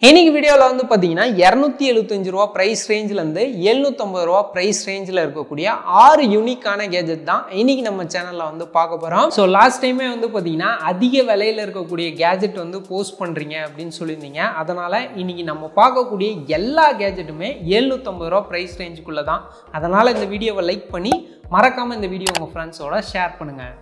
இன்னைக்கு வீடியோவில் வந்து பார்த்தீங்கன்னா இரநூத்தி எழுபத்தஞ்சு ரூபா ப்ரைஸ் ரேஞ்சிலேருந்து எழுநூற்றம்பது ரூபா ப்ரைஸ் ரேஞ்சில் இருக்கக்கூடிய ஆறு யூனிக்கான கேஜெட் தான் இன்னைக்கு நம்ம சேனலில் வந்து பார்க்க போகிறோம் ஸோ லாஸ்ட் டைமே வந்து பார்த்தீங்கன்னா அதிக விலையில் இருக்கக்கூடிய கேஜெட் வந்து போஸ்ட் பண்ணுறீங்க அப்படின்னு சொல்லியிருந்தீங்க அதனால் இன்னைக்கு நம்ம பார்க்கக்கூடிய எல்லா கேஜெட்டுமே எழுநூற்றம்பது ரூபா ப்ரைஸ் ரேஞ்சுக்குள்ளே தான் அதனால் இந்த வீடியோவை லைக் பண்ணி மறக்காமல் இந்த வீடியோ உங்கள் ஃப்ரெண்ட்ஸோட ஷேர் பண்ணுங்கள்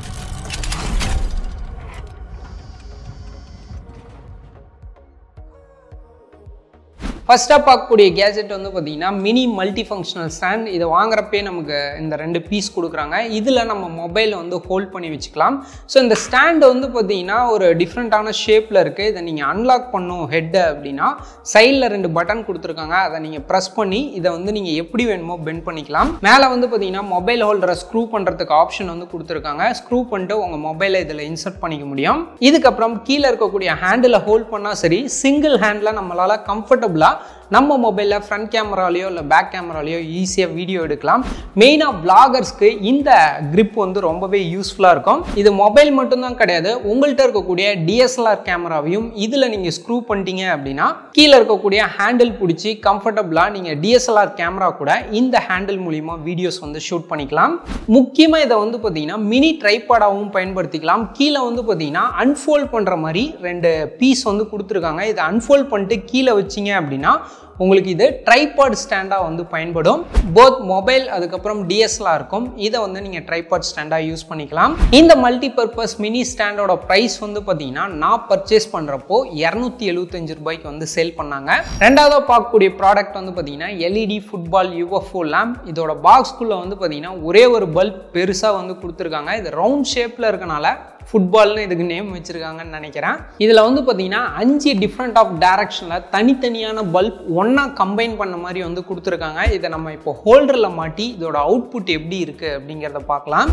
ஃபஸ்ட்டாக பார்க்கக்கூடிய கேஜெட் வந்து பார்த்தீங்கன்னா மினி மல்டி ஃபங்க்ஷனல் ஸ்டாண்ட் இதை வாங்குறப்பே நமக்கு இந்த ரெண்டு பீஸ் கொடுக்குறாங்க இதில் நம்ம மொபைலை வந்து ஹோல்ட் பண்ணி வச்சுக்கலாம் ஸோ இந்த ஸ்டாண்டு வந்து பார்த்தீங்கன்னா ஒரு டிஃப்ரெண்ட்டான ஷேப்பில் இருக்குது இதை நீங்கள் அன்லாக் பண்ணும் ஹெட்டை அப்படின்னா சைடில் ரெண்டு பட்டன் கொடுத்துருக்காங்க அதை நீங்கள் ப்ரெஸ் பண்ணி இதை வந்து நீங்கள் எப்படி வேணுமோ பெண்ட் பண்ணிக்கலாம் மேலே வந்து பார்த்தீங்கன்னா மொபைல் ஹோல்டரை ஸ்க்ரூ பண்ணுறதுக்கு ஆப்ஷன் வந்து கொடுத்துருக்காங்க ஸ்க்ரூ பண்ணிட்டு உங்கள் மொபைலை இதில் இன்சர்ட் பண்ணிக்க முடியும் இதுக்கப்புறம் கீழே இருக்கக்கூடிய ஹேண்டில் ஹோல்ட் பண்ணால் சரி சிங்கிள் ஹேண்டில் நம்மளால் கம்ஃபர்டபுளாக நம்ம மொபைலில் ஃப்ரண்ட் கேமராலேயோ இல்லை பேக் கேமராலேயோ ஈஸியாக வீடியோ எடுக்கலாம் மெயினாக பிளாகர்ஸ்க்கு இந்த grip வந்து ரொம்பவே யூஸ்ஃபுல்லாக இருக்கும் இது மொபைல் மட்டும்தான் கிடையாது உங்கள்கிட்ட இருக்கக்கூடிய டிஎஸ்எல்ஆர் கேமராவையும் இதில் நீங்கள் ஸ்க்ரூ பண்ணிட்டீங்க அப்படின்னா கீழே இருக்கக்கூடிய ஹேண்டில் பிடிச்சி கம்ஃபர்டபுளாக நீங்கள் டிஎஸ்எல்ஆர் கேமரா கூட இந்த ஹேண்டில் மூலிமா வீடியோஸ் வந்து ஷூட் பண்ணிக்கலாம் முக்கியமாக இதை வந்து பார்த்தீங்கன்னா மினி ட்ரைபாடாகவும் பயன்படுத்திக்கலாம் கீழே வந்து பார்த்தீங்கன்னா அன்ஃபோல்ட் பண்ணுற மாதிரி ரெண்டு பீஸ் வந்து கொடுத்துருக்காங்க இதை அன்ஃபோல்ட் பண்ணிட்டு கீழே வச்சிங்க அப்படின்னா உங்களுக்கு இது ட்ரைபாட் ஸ்டாண்டாக வந்து பயன்படும் போத் மொபைல் அதுக்கப்புறம் டிஎஸ்எல்ஆர் இருக்கும் இதை வந்து நீங்கள் ட்ரைபாட் ஸ்டாண்டாக யூஸ் பண்ணிக்கலாம் இந்த மல்டி பர்பஸ் மினி ஸ்டாண்டோட ப்ரைஸ் வந்து பார்த்தீங்கன்னா நான் பர்ச்சேஸ் பண்ணுறப்போ இரநூத்தி எழுபத்தஞ்சு ரூபாய்க்கு வந்து சேல் பண்ணாங்க ரெண்டாவதாக பார்க்கக்கூடிய ப்ராடக்ட் வந்து பார்த்தீங்கன்னா எல்இடி ஃபுட்பால் யூஎஃப்ஓ லேம்ப் இதோட பாக்ஸ்குள்ளே வந்து பார்த்தீங்கன்னா ஒரே ஒரு பல்ப் பெருசாக வந்து கொடுத்துருக்காங்க இது ரவுண்ட் ஷேப்பில் இருக்கனால ஃபுட்பால்னு இதுக்கு நேம் வச்சுருக்காங்கன்னு நினைக்கிறேன் இதில் வந்து பார்த்தீங்கன்னா அஞ்சு டிஃப்ரெண்ட் ஆஃப் டேரக்ஷனில் தனித்தனியான பல்ப் ஒன்றா கம்பைன் பண்ண மாதிரி வந்து கொடுத்துருக்காங்க இதை நம்ம இப்போ ஹோல்டரில் மாட்டி இதோட அவுட்புட் எப்படி இருக்குது அப்படிங்கிறத பார்க்கலாம்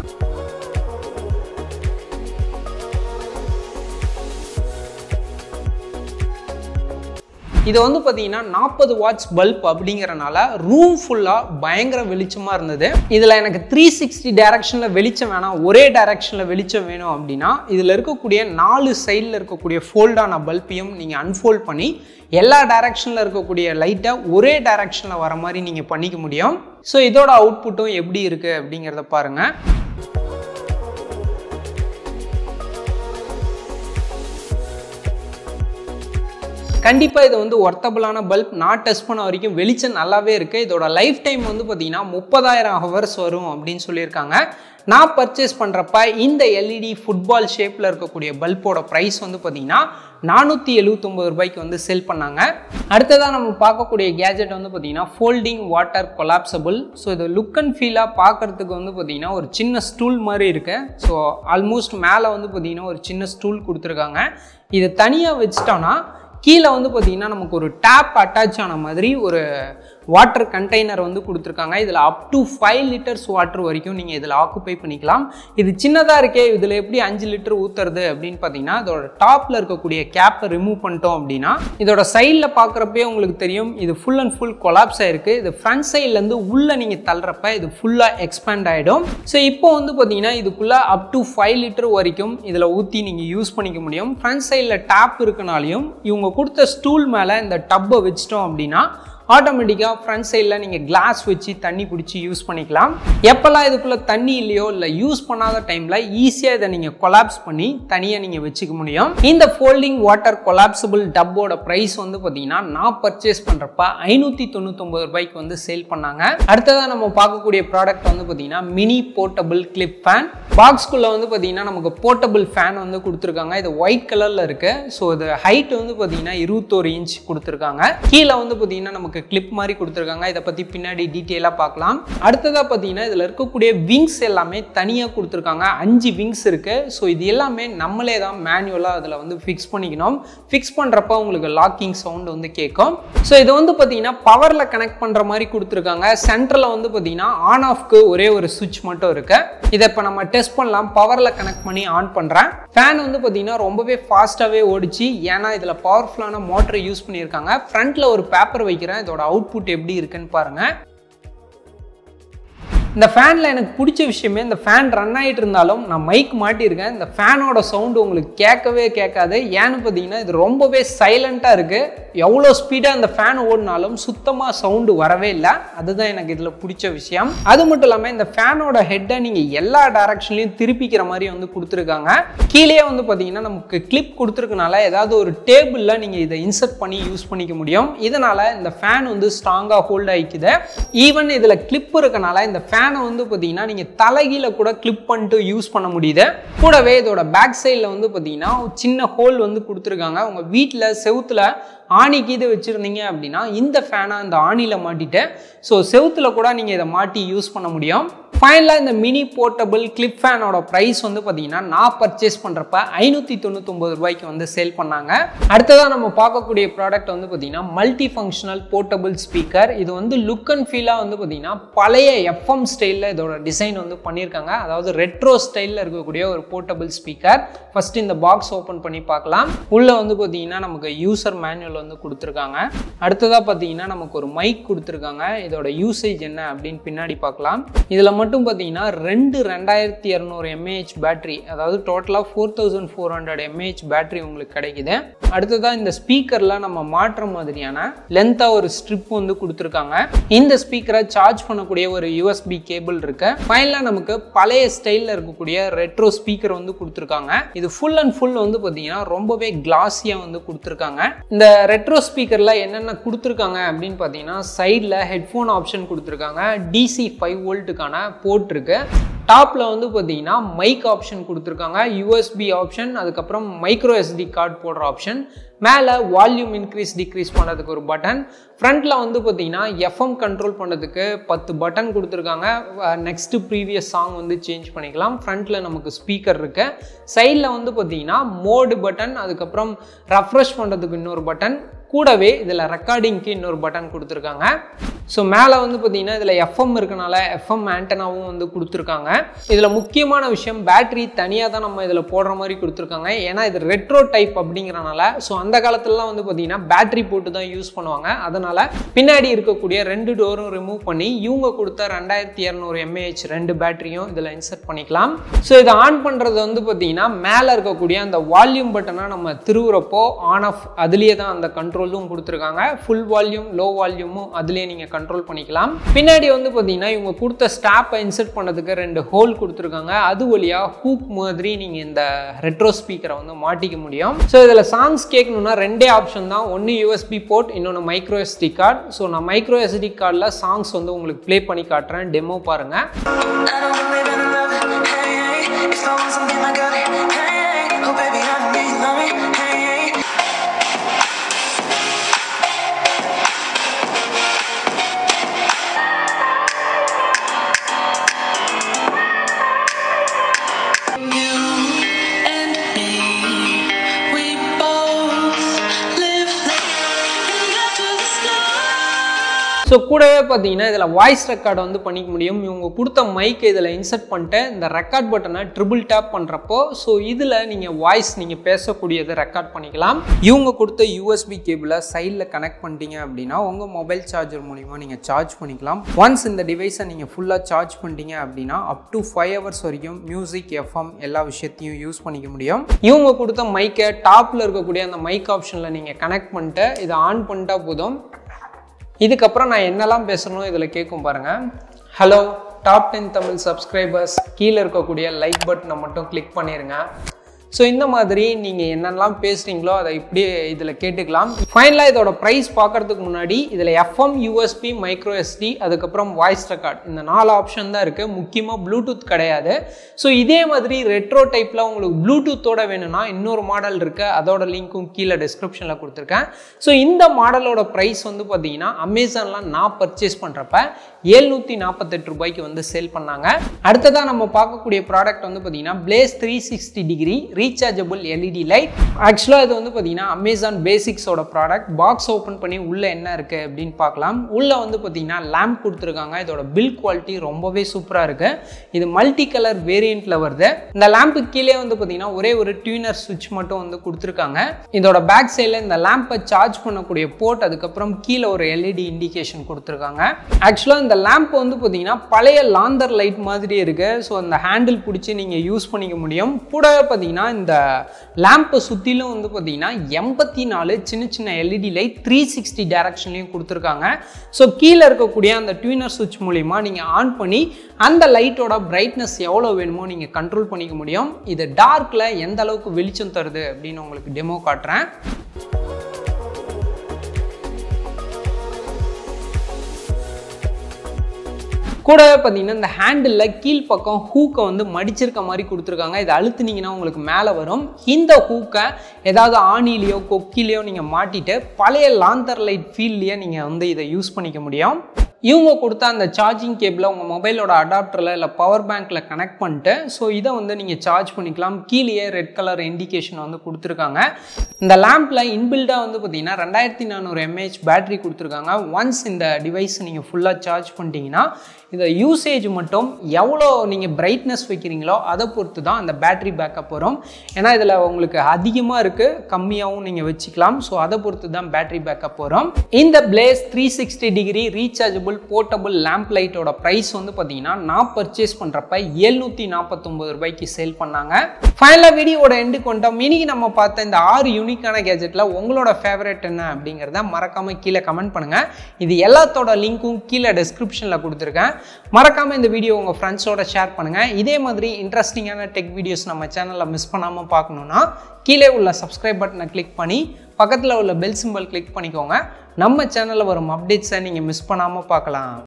இது வந்து பார்த்தீங்கன்னா நாற்பது வாட்ஸ் பல்ப் அப்படிங்கிறனால ரூம் ஃபுல்லாக பயங்கர வெளிச்சமாக இருந்தது இதில் எனக்கு த்ரீ சிக்ஸ்டி டேரக்ஷனில் வெளிச்சம் வேணாம் ஒரே டேரக்ஷனில் வெளிச்சம் வேணும் அப்படின்னா இதில் இருக்கக்கூடிய நாலு சைடில் இருக்கக்கூடிய ஃபோல்டான பல்பையும் நீங்கள் அன்ஃபோல்ட் பண்ணி எல்லா டைரக்ஷனில் இருக்கக்கூடிய லைட்டை ஒரே டைரக்ஷனில் வர மாதிரி நீங்கள் பண்ணிக்க முடியும் ஸோ இதோட அவுட்புட்டும் எப்படி இருக்குது அப்படிங்கிறத பாருங்கள் கண்டிப்பாக இது வந்து ஒர்த்தபிளான பல்ப் நான் டெஸ்ட் பண்ண வரைக்கும் வெளிச்சம் நல்லாவே இருக்குது இதோட லைஃப் டைம் வந்து பார்த்தீங்கன்னா முப்பதாயிரம் ஹவர்ஸ் வரும் அப்படின்னு சொல்லியிருக்காங்க நான் பர்ச்சேஸ் பண்ணுறப்ப இந்த எல்இடி ஃபுட்பால் ஷேப்பில் இருக்கக்கூடிய பல்போட ப்ரைஸ் வந்து பார்த்தீங்கன்னா நானூற்றி எழுபத்தொம்பது ரூபாய்க்கு வந்து செல் பண்ணாங்க அடுத்ததாக நம்ம பார்க்கக்கூடிய கேஜெட் வந்து பார்த்தீங்கன்னா ஃபோல்டிங் வாட்டர் கொலாப்சபிள் ஸோ இது லுக் அண்ட் ஃபீலாக பார்க்குறதுக்கு வந்து பார்த்தீங்கன்னா ஒரு சின்ன ஸ்டூல் மாதிரி இருக்கு ஸோ ஆல்மோஸ்ட் மேலே வந்து பார்த்தீங்கன்னா ஒரு சின்ன ஸ்டூல் கொடுத்துருக்காங்க இது தனியாக வச்சிட்டோன்னா கீழே வந்து பார்த்தீங்கன்னா நமக்கு ஒரு டேப் அட்டாச் ஆன மாதிரி ஒரு வாட்டர் கண்டெய்னர் வந்து கொடுத்துருக்காங்க இதில் up to five litres water வரைக்கும் நீங்கள் இதில் ஆக்குப்பை பண்ணிக்கலாம் இது சின்னதாக இருக்கே இதில் எப்படி அஞ்சு லிட்டர் ஊற்றுறது அப்படின்னு பார்த்தீங்கன்னா இதோட டாப்பில் இருக்கக்கூடிய கேப்பை ரிமூவ் பண்ணிட்டோம் அப்படின்னா இதோட சைடில் பார்க்குறப்பே உங்களுக்கு தெரியும் இது ஃபுல் அண்ட் ஃபுல் கொலாப்ஸ் ஆயிருக்கு இது ஃப்ரண்ட் சைட்லேருந்து உள்ளே நீங்கள் தள்ளுறப்ப இது ஃபுல்லாக எக்ஸ்பேண்ட் ஆகிடும் ஸோ இப்போ வந்து பார்த்தீங்கன்னா இதுக்குள்ளே அப் டு ஃபைவ் லிட்டர் வரைக்கும் இதில் ஊற்றி நீங்கள் யூஸ் பண்ணிக்க முடியும் ஃப்ரண்ட் சைடில் டேப் இருக்கனாலையும் இவங்க கொடுத்த ஸ்டூல் மேலே இந்த டப்பை வச்சிட்டோம் அப்படின்னா ஆட்டோமேட்டிக்காக ஃப்ரண்ட் சைடில் நீங்கள் கிளாஸ் வச்சு தண்ணி பிடிச்சி யூஸ் பண்ணிக்கலாம் எப்போல்லாம் இதுக்குள்ளே தண்ணி இல்லையோ இல்லை யூஸ் பண்ணாத டைமில் ஈஸியாக இதை நீங்கள் கொலாப்ஸ் பண்ணி தனியாக நீங்கள் வச்சுக்க முடியும் இந்த ஃபோல்டிங் வாட்டர் கொலாப்சபிள் டப்போட ப்ரைஸ் வந்து பார்த்தீங்கன்னா நான் பர்ச்சேஸ் பண்ணுறப்ப ஐநூற்றி தொண்ணூத்தொம்பது ரூபாய்க்கு வந்து சேல் பண்ணாங்க அடுத்ததாக நம்ம பார்க்கக்கூடிய ப்ராடக்ட் வந்து பார்த்தீங்கன்னா மினி போர்ட்டபிள் கிளிப் ஃபேன் பாக்ஸ்குள்ளே வந்து பார்த்தீங்கன்னா நமக்கு போர்ட்டபிள் ஃபேன் வந்து கொடுத்துருக்காங்க இது ஒயிட் கலரில் இருக்குது ஸோ இது ஹைட் வந்து பார்த்தீங்கன்னா இருபத்தோரு இன்ச் கொடுத்துருக்காங்க கீழே வந்து பார்த்தீங்கன்னா நமக்கு கிளிப் மாதிரி கொடுத்துருக்காங்க இதை பற்றி பின்னாடி டீட்டெயிலாக பார்க்கலாம் அடுத்ததாக பார்த்தீங்கன்னா இதில் இருக்கக்கூடிய விங்ஸ் எல்லாமே தனியாக கொடுத்துருக்காங்க அஞ்சு விங்ஸ் இருக்குது ஸோ இது எல்லாமே நம்மளே தான் மேனுவலாக அதில் வந்து ஃபிக்ஸ் பண்ணிக்கணும் ஃபிக்ஸ் பண்ணுறப்ப உங்களுக்கு லாக்கிங் சவுண்ட் வந்து கேட்கும் ஸோ இது வந்து பார்த்தீங்கன்னா பவரில் கனெக்ட் பண்ணுற மாதிரி கொடுத்துருக்காங்க சென்டரில் வந்து பார்த்தீங்கன்னா ஆன் ஆஃப்க்கு ஒரே ஒரு சுவிட்ச் மட்டும் இருக்கு இதை இப்போ நம்ம டெஸ்ட் பண்ணலாம் பவரில் கனெக்ட் பண்ணி ஆன் பண்ணுறேன் ஃபேன் வந்து பார்த்தீங்கன்னா ரொம்பவே ஃபாஸ்ட்டாகவே ஓடிச்சு ஏன்னா இதில் பவர்ஃபுல்லான மோட்டர் யூஸ் பண்ணியிருக்காங்க ஃப்ரண்ட்டில் ஒரு பேப்பர் வைக்கிறேன் இதோட அவுட்புட் எப்படி இருக்குன்னு பாருங்கள் இந்த ஃபேனில் எனக்கு பிடிச்ச விஷயமே இந்த ஃபேன் ரன் ஆகிட்டு இருந்தாலும் நான் மைக் மாட்டியிருக்கேன் இந்த ஃபேனோட சவுண்டு உங்களுக்கு கேட்கவே கேட்காது ஏன்னு பார்த்தீங்கன்னா இது ரொம்பவே சைலண்ட்டாக இருக்குது எவ்வளோ ஸ்பீடாக இந்த ஃபேன் ஓடினாலும் சுத்தமாக சவுண்டு வரவே இல்லை அதுதான் எனக்கு இதில் பிடிச்ச விஷயம் அது மட்டும் இல்லாமல் இந்த ஃபேனோட ஹெட்டை நீங்கள் எல்லா டைரக்ஷன்லையும் திருப்பிக்கிற மாதிரி வந்து கொடுத்துருக்காங்க கீழே வந்து பார்த்தீங்கன்னா நமக்கு கிளிப் கொடுத்துருக்கனால ஏதாவது ஒரு டேபிளில் நீங்கள் இதை இன்சர்ட் பண்ணி யூஸ் பண்ணிக்க முடியும் இதனால் இந்த ஃபேன் வந்து ஸ்ட்ராங்காக ஹோல்ட் ஆகிக்குது ஈவன் இதில் கிளிப் இருக்கனால இந்த ஃபேனை வந்து பார்த்தீங்கன்னா நீங்கள் தலைகீழ கூட கிளிப் பண்ணிட்டு யூஸ் பண்ண முடியுது கூடவே இதோட பேக் சைடில் வந்து பார்த்தீங்கன்னா ஒரு சின்ன ஹோல் வந்து கொடுத்துருக்காங்க உங்கள் வீட்டில் செவுத்துல ஆணிக்கு இது வச்சுருந்தீங்க அப்படின்னா இந்த ஃபேனை அந்த ஆணியில் மாட்டிட்டு ஸோ செவுத்தில் கூட நீங்கள் இதை மாட்டி யூஸ் பண்ண முடியும் ஃபைனலாக இந்த மினி போர்ட்டபிள் கிளிப் ஃபேனோட ப்ரைஸ் வந்து பார்த்தீங்கன்னா நான் பர்ச்சேஸ் பண்ணுறப்ப ஐநூற்றி தொண்ணூத்தொம்பது ரூபாய்க்கு வந்து சேல் பண்ணாங்க அடுத்ததாக நம்ம பார்க்கக்கூடிய ப்ராடக்ட் வந்து பார்த்தீங்கன்னா மல்டி ஃபங்க்ஷனல் போர்ட்டபிள் ஸ்பீக்கர் இது வந்து லுக் அண்ட் ஃபீலாக வந்து பார்த்தீங்கன்னா பழைய எஃப்எம் ஸ்டைலில் இதோட டிசைன் வந்து பண்ணியிருக்காங்க அதாவது ரெட்ரோ ஸ்டைலில் இருக்கக்கூடிய ஒரு போர்ட்டபிள் ஸ்பீக்கர் ஃபஸ்ட்டு இந்த பாக்ஸ் ஓப்பன் பண்ணி பார்க்கலாம் உள்ளே வந்து பார்த்தீங்கன்னா நமக்கு யூசர் மேனுவல் வந்து கொடுத்துருக்காங்க அடுத்ததாக பார்த்தீங்கன்னா நமக்கு ஒரு மைக் கொடுத்துருக்காங்க இதோட யூசேஜ் என்ன அப்படின்னு பின்னாடி பார்க்கலாம் இதில் மட்டும் பார்த்தீங்கன்னா ரெண்டு ரெண்டாயிரத்தி இரநூறு எம்ஏஹெச் பேட்டரி அதாவது டோட்டலாக four thousand four hundred mAh battery உங்களுக்கு கிடைக்குது அடுத்ததாக இந்த ஸ்பீக்கரில் நம்ம மாற்ற மாதிரியான லென்த்தாக ஒரு ஸ்ட்ரிப் வந்து கொடுத்துருக்காங்க இந்த ஸ்பீக்கரை சார்ஜ் பண்ணக்கூடிய ஒரு யூஎஸ்பி கேபிள் இருக்கு ஃபைனலாக நமக்கு பழைய ஸ்டைலில் இருக்கக்கூடிய ரெட்ரோ ஸ்பீக்கர் வந்து கொடுத்துருக்காங்க இது ஃபுல் அண்ட் ஃபுல் வந்து பார்த்தீங்கன்னா ரொம்பவே கிளாஸியாக வந்து கொடுத்துருக்காங்க இந்த ரெட்ரோ ஸ்பீக்கரில் என்னென்ன கொடுத்துருக்காங்க அப்படின்னு பார்த்தீங்கன்னா சைடில் ஹெட்ஃபோன் ஆப்ஷன் கொடுத்துருக்காங்க டிசி ஃபைவ் வோல்ட்டுக்கான போர்ட் இருக்கு டாப்பில் வந்து பார்த்தீங்கன்னா மைக் ஆப்ஷன் கொடுத்துருக்காங்க யூஎஸ்பி ஆப்ஷன் அதுக்கப்புறம் மைக்ரோ எஸ்டி கார்டு போடுற ஆப்ஷன் மேலே வால்யூம் இன்க்ரீஸ் டிக்ரீஸ் பண்ணுறதுக்கு ஒரு பட்டன் ஃப்ரண்ட்டில் வந்து பார்த்தீங்கன்னா எஃப்எம் கண்ட்ரோல் பண்ணுறதுக்கு பத்து பட்டன் கொடுத்துருக்காங்க நெக்ஸ்ட்டு ப்ரீவியஸ் சாங் வந்து சேஞ்ச் பண்ணிக்கலாம் ஃப்ரண்ட்டில் நமக்கு ஸ்பீக்கர் இருக்கு சைடில் வந்து பார்த்தீங்கன்னா மோடு பட்டன் அதுக்கப்புறம் ரெஃப்ரெஷ் பண்ணுறதுக்கு இன்னொரு பட்டன் கூடவே இதில் ரெக்கார்டிங்க்கு இன்னொரு பட்டன் கொடுத்துருக்காங்க ஸோ மேலே வந்து பார்த்தீங்கன்னா இதில் எஃப்எம் இருக்கனால எஃப்எம் ஆண்டனாவும் வந்து கொடுத்துருக்காங்க இதில் முக்கியமான விஷயம் பேட்டரி தனியாக தான் நம்ம இதில் போடுற மாதிரி கொடுத்துருக்காங்க ஏன்னா இது ரெட்ரோ டைப் அப்படிங்கிறனால ஸோ அந்த காலத்துலலாம் வந்து பார்த்தீங்கன்னா பேட்டரி போட்டு தான் யூஸ் பண்ணுவாங்க அதனால் பின்னாடி இருக்கக்கூடிய ரெண்டு டோரும் ரிமூவ் பண்ணி இவங்க கொடுத்த ரெண்டாயிரத்தி இரநூறு எம்ஏஹெச் ரெண்டு பேட்டரியும் இதில் இன்சர்ட் பண்ணிக்கலாம் ஸோ இதை ஆன் பண்ணுறது வந்து பார்த்தீங்கன்னா மேலே இருக்கக்கூடிய அந்த வால்யூம் பட்டனை நம்ம திருவுறப்போ ஆன் ஆஃப் அதுலேயே தான் அந்த கண்ட்ரோலும் கொடுத்துருக்காங்க ஃபுல் வால்யூம் லோ வால்யூமும் அதுலேயே நீங்கள் கண்ட்ரோல் பண்ணிக்கலாம் பின்னாடி வந்து பார்த்தீங்கன்னா இவங்க கொடுத்த ஸ்டாப்பை இன்சர்ட் பண்ணதுக்கு ரெண்டு ஹோல் கொடுத்துருக்காங்க அது வழியாக ஹூக் மாதிரி நீங்கள் இந்த ரெட்ரோ ஸ்பீக்கரை வந்து மாட்டிக்க முடியும் ஸோ இதில் சாங்ஸ் கேட்கணுன்னா ரெண்டே ஆப்ஷன் தான் ஒன்று யூஎஸ்பி போர்ட் இன்னொன்று மைக்ரோ எஸ்டி கார்டு ஸோ நான் மைக்ரோ எஸ்டி கார்டில் சாங்ஸ் வந்து உங்களுக்கு ப்ளே பண்ணி காட்டுறேன் டெமோ பாருங்கள் I don't believe in love, hey, hey. If I want something I got it, hey, hey. Oh baby, I know you love me, hey, hey. You and me, we both live like and up to the sky. So கூடவே பார்த்தீங்கன்னா இதில் voice record வந்து பண்ணிக்க முடியும் இவங்க கொடுத்த மைக்கை இதில் இன்சர்ட் பண்ணிட்டு இந்த ரெக்கார்ட் பட்டனை ட்ரிபிள் டேப் பண்ணுறப்போ ஸோ இதில் நீங்கள் வாய்ஸ் நீங்கள் பேசக்கூடியதை ரெக்கார்ட் பண்ணிக்கலாம் இவங்க கொடுத்த யூஎஸ்பி கேபிளை சைடில் கனெக்ட் பண்ணிட்டீங்க அப்படின்னா உங்கள் மொபைல் சார்ஜர் மூலிமா நீங்கள் சார்ஜ் பண்ணிக்கலாம் ஒன்ஸ் இந்த டிவைஸை நீங்கள் ஃபுல்லாக சார்ஜ் பண்ணிட்டீங்க அப்படின்னா அப் டு ஃபைவ் ஹவர்ஸ் வரைக்கும் மியூசிக் எஃப்எம் எல்லா விஷயத்தையும் யூஸ் பண்ணிக்க முடியும் இவங்க கொடுத்த மைக்கை டாப்பில் இருக்கக்கூடிய அந்த மைக் ஆப்ஷனில் நீங்கள் கனெக்ட் பண்ணிட்டு இதை ஆன் பண்ணிட்டா போதும் இதுக்கப்புறம் நான் என்னெல்லாம் பேசணும் இதில் கேட்கும் பாருங்க hello top ten Tamil subscribers கீழே இருக்கக்கூடிய லைக் பட்டனை மட்டும் கிளிக் பண்ணிடுங்க ஸோ இந்த மாதிரி நீங்கள் என்னெல்லாம் பேசுகிறீங்களோ அதை இப்படியே இதில் கேட்டுக்கலாம் ஃபைனலாக இதோட ப்ரைஸ் பார்க்கறதுக்கு முன்னாடி இதில் எஃப்எம் யூஎஸ்பி மைக்ரோ எஸ்டி அதுக்கப்புறம் வாய்ஸ் ரெக்கார்ட் இந்த நாலு ஆப்ஷன் தான் இருக்குது முக்கியமாக ப்ளூடூத் கிடையாது ஸோ இதே மாதிரி ரெட்ரோ டைப்பில் உங்களுக்கு ப்ளூடூத்தோட வேணும்னா இன்னொரு மாடல் இருக்குது அதோட லிங்க்கும் கீழே டிஸ்கிரிப்ஷனில் கொடுத்துருக்கேன் ஸோ இந்த மாடலோட ப்ரைஸ் வந்து பார்த்தீங்கன்னா அமேசானில் நான் பர்ச்சேஸ் பண்ணுறப்ப ஏழ்நூற்றி நாற்பத்தெட்டு ரூபாய்க்கு வந்து சேல் பண்ணாங்க அடுத்ததாக நம்ம பார்க்கக்கூடிய ப்ராடக்ட் வந்து பார்த்தீங்கன்னா Blaze three sixty degree rechargeable LED light ஆக்சுவலாக இது வந்து பார்த்தீங்கன்னா அமேசான் பேசிக்ஸோட ப்ராடக்ட் பாக்ஸ் ஓப்பன் பண்ணி உள்ளே என்ன இருக்குது அப்படின்னு பார்க்கலாம் உள்ளே வந்து பார்த்தீங்கன்னா லேம்ப் கொடுத்துருக்காங்க இதோட பில் குவாலிட்டி ரொம்பவே சூப்பராக இருக்குது இது மல்டி கலர் வேரியண்ட்டில் வருது இந்த லேம்புக்கு கீழே வந்து பார்த்தீங்கன்னா ஒரே ஒரு டியூனர் சுவிட்ச் மட்டும் வந்து கொடுத்துருக்காங்க இதோட பேக் சைடில் இந்த லேம்பை சார்ஜ் பண்ணக்கூடிய போர்ட் அதுக்கப்புறம் கீழே ஒரு எல்இடி இண்டிகேஷன் கொடுத்துருக்காங்க ஆக்சுவலாக இந்த லேம்ப் வந்து பார்த்தீங்கன்னா பழைய லாந்தர் லைட் மாதிரி இருக்குது ஸோ அந்த ஹேண்டில் பிடிச்சி நீங்கள் யூஸ் பண்ணிக்க முடியும் கூடவே பார்த்தீங்கன்னா இந்த லேம்பை சுற்றிலும் வந்து பார்த்தீங்கன்னா எண்பத்தி நாலு சின்ன சின்ன எல்இடி லைட் த்ரீ சிக்ஸ்டி டேரக்ஷன்லையும் கொடுத்துருக்காங்க ஸோ கீழே இருக்கக்கூடிய அந்த டியூனர் சுவிட்ச் மூலிமா நீங்கள் ஆன் பண்ணி அந்த லைட்டோட பிரைட்னஸ் எவ்வளோ வேணுமோ நீங்கள் கண்ட்ரோல் பண்ணிக்க முடியும் இது டார்க்கில் எந்த அளவுக்கு வெளிச்சம் தருது அப்படின்னு உங்களுக்கு டெமோ காட்டுறேன் கூடவே பார்த்தீங்கன்னா இந்த ஹேண்டிலில் கீழ்ப்பக்கம் ஹூக்கை வந்து மடிச்சிருக்க மாதிரி கொடுத்துருக்காங்க இதை அழுத்துனீங்கன்னா உங்களுக்கு மேலே வரும் இந்த ஹூக்கை ஏதாவது ஆணிலேயோ கொக்கிலேயோ நீங்கள் மாட்டிட்டு பழைய லாந்தர் லைட் ஃபீல்ட்லேயே நீங்கள் வந்து இதை யூஸ் பண்ணிக்க முடியும் இவங்க கொடுத்த அந்த சார்ஜிங் கேபிளை உங்கள் மொபைலோட அடாப்டரில் இல்லை பவர் பேங்க்கில் கனெக்ட் பண்ணிட்டு ஸோ இதை வந்து நீங்கள் சார்ஜ் பண்ணிக்கலாம் கீழேயே ரெட் கலர் இண்டிகேஷன் வந்து கொடுத்துருக்காங்க இந்த லேம்பில் இன்பில்டாக வந்து பார்த்தீங்கன்னா ரெண்டாயிரத்தி நானூறு எம்ஏஹெச் பேட்டரி கொடுத்துருக்காங்க ஒன்ஸ் இந்த டிவைஸ் நீங்கள் ஃபுல்லாக சார்ஜ் பண்ணிட்டீங்கன்னா இந்த யூசேஜ் மட்டும் எவ்வளோ நீங்கள் பிரைட்னஸ் வைக்கிறீங்களோ அதை பொறுத்து தான் அந்த பேட்டரி பேக்கப் வரும் ஏன்னா இதில் உங்களுக்கு அதிகமாக இருக்குது கம்மியாகவும் நீங்கள் வச்சுக்கலாம் ஸோ அதை பொறுத்து தான் பேட்டரி பேக்கப் வரும் இந்த Blaze three sixty degree rechargeable portable lamp லைட்டோட ப்ரைஸ் வந்து பார்த்தீங்கன்னா நான் பர்ச்சேஸ் பண்ணுறப்ப எழுநூற்றி நாற்பத்தொம்பது ரூபாய்க்கு சேல் பண்ணாங்க ஃபைனலாக வீடியோட எண்டு கொண்டோம் இன்னைக்கு நம்ம பார்த்த இந்த ஆறு யூனிக்கான கேஜெட்டில் உங்களோட ஃபேவரட் என்ன அப்படிங்கிறத மறக்காமல் கீழே கமெண்ட் பண்ணுங்கள் இது எல்லாத்தோட லிங்க்கும் கீழே டிஸ்கிரிப்ஷனில் கொடுத்துருக்கேன் மறக்காமல் இந்த வீடியோ உங்கள் ஃப்ரெண்ட்ஸோட ஷேர் பண்ணுங்கள் இதே மாதிரி இன்ட்ரெஸ்டிங்கான டெக் வீடியோஸ் நம்ம சேனலில் மிஸ் பண்ணாமல் பார்க்கணுன்னா கீழே உள்ள சப்ஸ்கிரைப் பட்டனை கிளிக் பண்ணி பக்கத்தில் உள்ள பெல் சிம்பல் கிளிக் பண்ணிக்கோங்க நம்ம சேனலில் வரும் அப்டேட்ஸை நீங்கள் மிஸ் பண்ணாமல் பார்க்கலாம்